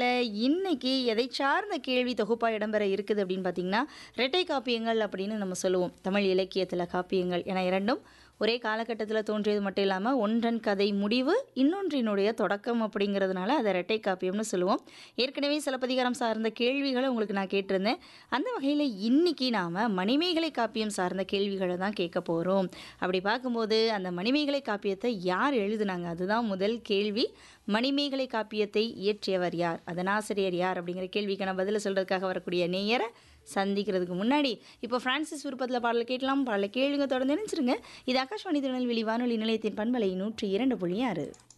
நிகழ்ச்சியில் இன்னைக்கு எதை சார்ந்த கேள்வி தொகுப்பா இடம்பெற இருக்குது அப்படின்னு பார்த்தீங்கன்னா இரட்டை காப்பியங்கள் அப்படின்னு நம்ம சொல்லுவோம் தமிழ் இலக்கியத்தில் காப்பியங்கள் என இரண்டும் ஒரே காலகட்டத்தில் தோன்றியது மட்டும் இல்லாமல் ஒன்றன் கதை முடிவு இன்னொன்றினுடைய தொடக்கம் அப்படிங்கிறதுனால அதை இரட்டை காப்பியம்னு சொல்லுவோம் ஏற்கனவே சிலப்பதிகாரம் சார்ந்த கேள்விகளை உங்களுக்கு நான் கேட்டிருந்தேன் அந்த வகையில் இன்னைக்கு நாம் மணிமேகலை காப்பியம் சார்ந்த கேள்விகளை தான் கேட்க போகிறோம் அப்படி பார்க்கும்போது அந்த மணிமேகலை காப்பியத்தை யார் எழுதுனாங்க அதுதான் முதல் கேள்வி மணிமேகலை காப்பியத்தை இயற்றியவர் யார் அதன் ஆசிரியர் யார் அப்படிங்கிற கேள்விக்கான பதிலை சொல்கிறதுக்காக வரக்கூடிய நேயரை சந்திக்கிறதுக்கு முன்னாடி இப்போ பிரான்சிஸ் விருப்பத்தில் பாடலை கேட்கலாம் பாடலை கேளுங்க தொடர்ந்து நினைச்சிருங்க இது ஆகாஷ்வாணி திருநெல்வேலி வானொலி நிலையத்தின் பண்பலை நூற்றி இரண்டு புள்ளி ஆறு